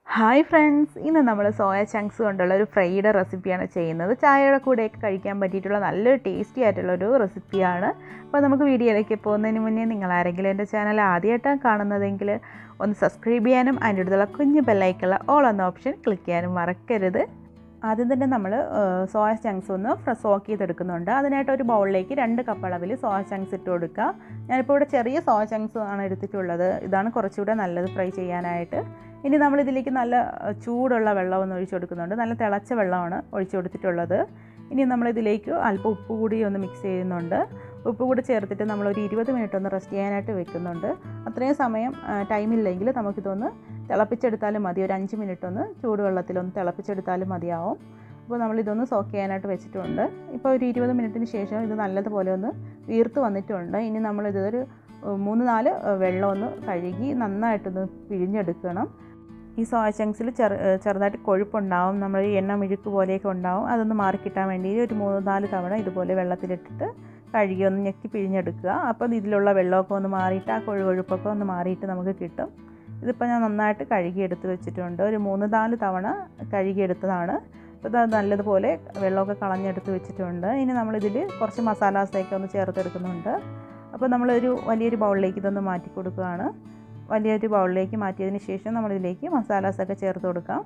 hi friends ഇന്ന് നമ്മൾ soya chunks കൊണ്ടുള്ള ഒരു ഫ്രൈയുടെ റെസിപ്പിയാണ് ചെയ്യുന്നത് ചായയുടെ കൂടെയൊക്കെ കഴിക്കാൻ പറ്റിയിട്ടുള്ള നല്ലൊരു ടേസ്റ്റി ആയിട്ടുള്ള ഒരു റെസിപ്പിയാണ് അപ്പോൾ നമുക്ക് വീഡിയോയിലേക്ക് പോകുന്നതിന് മുന്നേ നിങ്ങൾ ആരെങ്കിലും എൻ്റെ ചാനൽ ആദ്യമായിട്ടാണ് കാണുന്നതെങ്കിൽ ഒന്ന് സബ്സ്ക്രൈബ് ചെയ്യാനും അതിൻ്റെ അടുത്തുള്ള കുഞ്ഞ് ബെല്ലൈക്കുള്ള ഓൾ എന്ന ഓപ്ഷൻ ക്ലിക്ക് ചെയ്യാനും മറക്കരുത് ആദ്യം തന്നെ നമ്മൾ സോയ ചങ്ക്സ് ഒന്ന് സോക്ക് ചെയ്തെടുക്കുന്നുണ്ട് അതിനായിട്ട് ഒരു ബൗളിലേക്ക് രണ്ട് കപ്പ് അളവിൽ സോയ ചങ്ക്സ് ഇട്ട് കൊടുക്കുക ഞാനിപ്പോൾ ഇവിടെ ചെറിയ സോയ ചങ്ക്സ് ആണ് എടുത്തിട്ടുള്ളത് ഇതാണ് കുറച്ചുകൂടെ നല്ലത് ഫ്രൈ ചെയ്യാനായിട്ട് ഇനി നമ്മൾ ഇതിലേക്ക് നല്ല ചൂടുള്ള വെള്ളം ഒന്ന് ഒഴിച്ചു കൊടുക്കുന്നുണ്ട് നല്ല തിളച്ച വെള്ളമാണ് ഒഴിച്ചു കൊടുത്തിട്ടുള്ളത് ഇനി നമ്മളിതിലേക്ക് അല്പം ഉപ്പ് കൂടി ഒന്ന് മിക്സ് ചെയ്യുന്നുണ്ട് ഉപ്പ് കൂടി ചേർത്തിട്ട് നമ്മൾ ഒരു ഇരുപത് മിനിറ്റ് ഒന്ന് റെസ്റ്റ് ചെയ്യാനായിട്ട് വെക്കുന്നുണ്ട് അത്രയും സമയം ടൈമില്ലെങ്കിൽ നമുക്കിതൊന്ന് തിളപ്പിച്ചെടുത്താലും മതി ഒരു അഞ്ച് മിനിറ്റ് ഒന്ന് ചൂടുവെള്ളത്തിലൊന്ന് തിളപ്പിച്ചെടുത്താലും മതിയാവും അപ്പോൾ നമ്മളിതൊന്ന് സോക്ക് ചെയ്യാനായിട്ട് വെച്ചിട്ടുണ്ട് ഇപ്പോൾ ഒരു ഇരുപത് മിനിറ്റിന് ശേഷം ഇത് നല്ലതുപോലെ ഒന്ന് വീർത്ത് വന്നിട്ടുണ്ട് ഇനി നമ്മളിതൊരു മൂന്ന് നാല് വെള്ളം ഒന്ന് കഴുകി നന്നായിട്ടൊന്ന് പിഴിഞ്ഞെടുക്കണം ഈ സോയ ചങ്ക്സിൽ ചെറു ചെറുതായിട്ട് കൊഴുപ്പുണ്ടാവും നമ്മൾ ഈ എണ്ണ മിഴുക്ക് പോലെയൊക്കെ ഉണ്ടാവും അതൊന്ന് മാറിക്കിട്ടാൻ വേണ്ടി ഒരു മൂന്ന് നാല് തവണ ഇതുപോലെ വെള്ളത്തിലിട്ടിട്ട് കഴുകി ഒന്ന് ഞെക്കി പിഴിഞ്ഞെടുക്കുക അപ്പോൾ ഇതിലുള്ള വെള്ളമൊക്കെ ഒന്ന് മാറിയിട്ട് ആ കൊഴു കൊഴുപ്പൊക്കെ ഒന്ന് മാറിയിട്ട് നമുക്ക് കിട്ടും ഇതിപ്പോൾ ഞാൻ നന്നായിട്ട് കഴുകി എടുത്ത് വെച്ചിട്ടുണ്ട് ഒരു മൂന്ന് നാല് തവണ കഴുകിയെടുത്തതാണ് അപ്പോൾ ഇത് നല്ലതുപോലെ വെള്ളമൊക്കെ കളഞ്ഞെടുത്ത് വെച്ചിട്ടുണ്ട് ഇനി നമ്മളിതിൽ കുറച്ച് മസാലാസൊക്കെ ഒന്ന് ചേർത്തെടുക്കുന്നുണ്ട് അപ്പോൾ നമ്മളൊരു വലിയൊരു ബൗളിലേക്ക് ഇതൊന്ന് മാറ്റി കൊടുക്കുകയാണ് വലിയൊരു ബൗളിലേക്ക് മാറ്റിയതിന് ശേഷം നമ്മളിതിലേക്ക് മസാലാസൊക്കെ ചേർത്ത് കൊടുക്കാം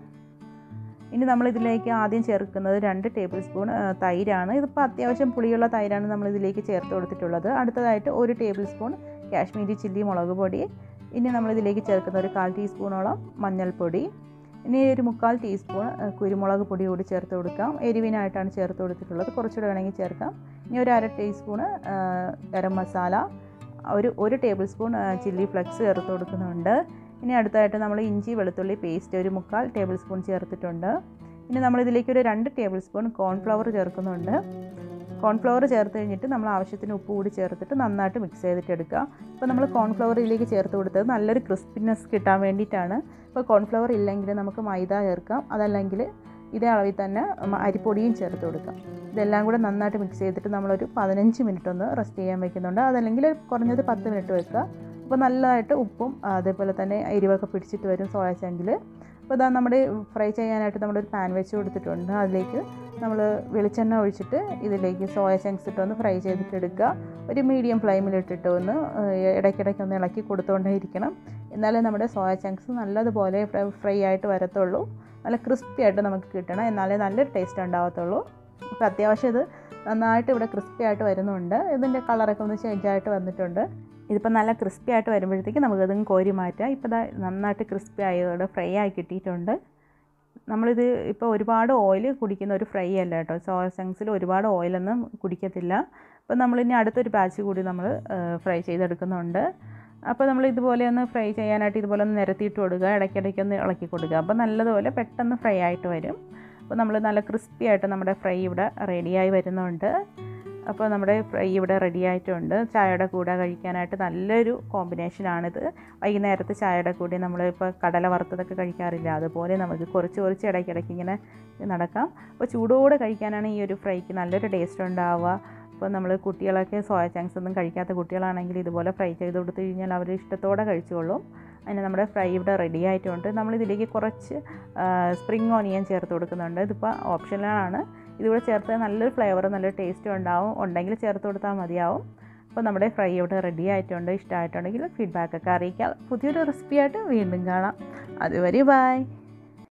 ഇനി നമ്മളിതിലേക്ക് ആദ്യം ചേർക്കുന്നത് രണ്ട് ടേബിൾ സ്പൂൺ തൈരാണ് ഇതിപ്പോൾ അത്യാവശ്യം പുളിയുള്ള തൈരാണ് നമ്മളിതിലേക്ക് ചേർത്ത് കൊടുത്തിട്ടുള്ളത് അടുത്തതായിട്ട് ഒരു ടേബിൾ സ്പൂൺ കാശ്മീരി ചില്ലി മുളക് പൊടി ഇനി നമ്മളിതിലേക്ക് ചേർക്കുന്ന ഒരു കാൽ ടീസ്പൂണോളം മഞ്ഞൾപ്പൊടി ഇനി ഒരു മുക്കാൽ ടീസ്പൂൺ കുരുമുളക് പൊടി കൂടി ചേർത്ത് കൊടുക്കാം എരിവിനായിട്ടാണ് ചേർത്ത് കൊടുത്തിട്ടുള്ളത് കുറച്ചുകൂടെ വേണമെങ്കിൽ ചേർക്കാം ഇനി ഒരു അര ടീസ്പൂണ് ഗരം മസാല ഒരു ഒരു ടേബിൾ സ്പൂൺ ചില്ലി ഫ്ലെക്സ് ചേർത്ത് കൊടുക്കുന്നുണ്ട് ഇനി അടുത്തായിട്ട് നമ്മൾ ഇഞ്ചി വെളുത്തുള്ളി പേസ്റ്റ് ഒരു മുക്കാൽ ടേബിൾ സ്പൂൺ ചേർത്തിട്ടുണ്ട് ഇനി നമ്മളിതിലേക്ക് ഒരു രണ്ട് ടേബിൾ സ്പൂൺ കോൺഫ്ലവർ ചേർക്കുന്നുണ്ട് കോൺഫ്ലവർ ചേർത്ത് കഴിഞ്ഞിട്ട് നമ്മൾ ആവശ്യത്തിന് ഉപ്പ് കൂടി ചേർത്തിട്ട് നന്നായിട്ട് മിക്സ് ചെയ്തിട്ട് എടുക്കുക ഇപ്പോൾ നമ്മൾ കോൺഫ്ലവർ ഇതിലേക്ക് ചേർത്ത് കൊടുത്തത് നല്ലൊരു ക്രിസ്പിനെസ് കിട്ടാൻ വേണ്ടിയിട്ടാണ് ഇപ്പോൾ കോൺഫ്ലവർ ഇല്ലെങ്കിൽ നമുക്ക് മൈദ ചേർക്കാം അതല്ലെങ്കിൽ ഇതേ അളവിൽ തന്നെ അരിപ്പൊടിയും ചേർത്ത് കൊടുക്കാം ഇതെല്ലാം കൂടെ നന്നായിട്ട് മിക്സ് ചെയ്തിട്ട് നമ്മളൊരു പതിനഞ്ച് മിനിറ്റ് ഒന്ന് റെസ്റ്റ് ചെയ്യാൻ വെക്കുന്നുണ്ട് അതല്ലെങ്കിൽ കുറഞ്ഞത് പത്ത് മിനിറ്റ് വെക്കുക അപ്പോൾ നല്ലതായിട്ട് ഉപ്പും അതേപോലെ തന്നെ എരിവൊക്കെ പിടിച്ചിട്ട് വരും സോയ ചങ്കിൽ അപ്പോൾ ഇതാ നമ്മുടെ ഫ്രൈ ചെയ്യാനായിട്ട് നമ്മളൊരു പാൻ വെച്ച് കൊടുത്തിട്ടുണ്ട് അതിലേക്ക് നമ്മൾ വെളിച്ചെണ്ണ ഒഴിച്ചിട്ട് ഇതിലേക്ക് സോയ ചങ്ക്സ് ഇട്ടൊന്ന് ഫ്രൈ ചെയ്തിട്ട് എടുക്കുക ഒരു മീഡിയം ഫ്ലെയിമിലിട്ടിട്ട് ഒന്ന് ഇടയ്ക്കിടയ്ക്ക് ഒന്ന് ഇളക്കി കൊടുത്തുകൊണ്ടേ ഇരിക്കണം എന്നാലേ നമ്മുടെ സോയ ചങ്ക്സ് നല്ലതുപോലെ ഫ്രൈ ആയിട്ട് വരത്തുള്ളൂ നല്ല ക്രിസ്പി ആയിട്ട് നമുക്ക് കിട്ടണം എന്നാലേ നല്ലൊരു ടേസ്റ്റ് ഉണ്ടാകത്തുള്ളൂ അപ്പോൾ അത്യാവശ്യം ഇത് നന്നായിട്ട് ഇവിടെ ക്രിസ്പി ആയിട്ട് വരുന്നുണ്ട് ഇതിൻ്റെ കളറൊക്കെ ഒന്ന് ചേഞ്ച് ആയിട്ട് വന്നിട്ടുണ്ട് ഇതിപ്പോൾ നല്ല ക്രിസ്പി ആയിട്ട് വരുമ്പോഴത്തേക്ക് നമുക്കതും കോരി മാറ്റാം ഇപ്പോൾ ഇതാ നന്നായിട്ട് ക്രിസ്പി ആയതോടെ ഫ്രൈ ആയി കിട്ടിയിട്ടുണ്ട് നമ്മളിത് ഇപ്പോൾ ഒരുപാട് ഓയിൽ കുടിക്കുന്ന ഒരു ഫ്രൈ അല്ല കേട്ടോ സോയ ചങ്ക്സിൽ ഒരുപാട് ഓയിലൊന്നും കുടിക്കത്തില്ല അപ്പോൾ നമ്മളിനി അടുത്തൊരു ബാച്ച് കൂടി നമ്മൾ ഫ്രൈ ചെയ്തെടുക്കുന്നുണ്ട് അപ്പോൾ നമ്മൾ ഇതുപോലെ ഒന്ന് ഫ്രൈ ചെയ്യാനായിട്ട് ഇതുപോലെ ഒന്ന് നിരത്തിയിട്ട് കൊടുക്കുക ഇടയ്ക്കിടയ്ക്ക് ഒന്ന് ഇളക്കി കൊടുക്കുക അപ്പോൾ നല്ലതുപോലെ പെട്ടെന്ന് ഫ്രൈ ആയിട്ട് വരും അപ്പോൾ നമ്മൾ നല്ല ക്രിസ്പി ആയിട്ട് നമ്മുടെ ഫ്രൈ ഇവിടെ റെഡിയായി വരുന്നുണ്ട് അപ്പോൾ നമ്മുടെ ഫ്രൈ ഇവിടെ റെഡി ആയിട്ടുണ്ട് ചായയുടെ കൂടെ കഴിക്കാനായിട്ട് നല്ലൊരു കോമ്പിനേഷനാണിത് വൈകുന്നേരത്തെ ചായയുടെ കൂടെ നമ്മൾ ഇപ്പോൾ കടല വറുത്തതൊക്കെ കഴിക്കാറില്ല അതുപോലെ നമുക്ക് കുറച്ച് കുറച്ച് ഇടയ്ക്കിടയ്ക്ക് ഇങ്ങനെ നടക്കാം അപ്പോൾ ചൂടോടെ കഴിക്കാനാണ് ഈ ഒരു ഫ്രൈക്ക് നല്ലൊരു ടേസ്റ്റ് ഉണ്ടാവുക അപ്പോൾ നമ്മൾ കുട്ടികളൊക്കെ സോയ ചങ്ക്സ് ഒന്നും കഴിക്കാത്ത കുട്ടികളാണെങ്കിൽ ഇതുപോലെ ഫ്രൈ ചെയ്ത് കൊടുത്തു കഴിഞ്ഞാൽ അവർ ഇഷ്ടത്തോടെ കഴിച്ചോളും അതിന് നമ്മുടെ ഫ്രൈ ഇവിടെ റെഡി ആയിട്ടുണ്ട് നമ്മളിതിലേക്ക് കുറച്ച് സ്പ്രിങ് ഓണിയൻ ചേർത്ത് കൊടുക്കുന്നുണ്ട് ഇതിപ്പോൾ ഓപ്ഷനിലാണ് ഇതിവിടെ ചേർത്ത് നല്ലൊരു ഫ്ലേവർ നല്ലൊരു ടേസ്റ്റും ഉണ്ടാവും ഉണ്ടെങ്കിൽ ചേർത്ത് കൊടുത്താൽ മതിയാവും അപ്പോൾ നമ്മുടെ ഫ്രൈ ഇവിടെ റെഡി ആയിട്ടുണ്ട് ഇഷ്ടമായിട്ടുണ്ടെങ്കിൽ ഫീഡ്ബാക്കൊക്കെ അറിയിക്കാം പുതിയൊരു റെസിപ്പി ആയിട്ട് വീണ്ടും കാണാം അതുവരെ ബായ്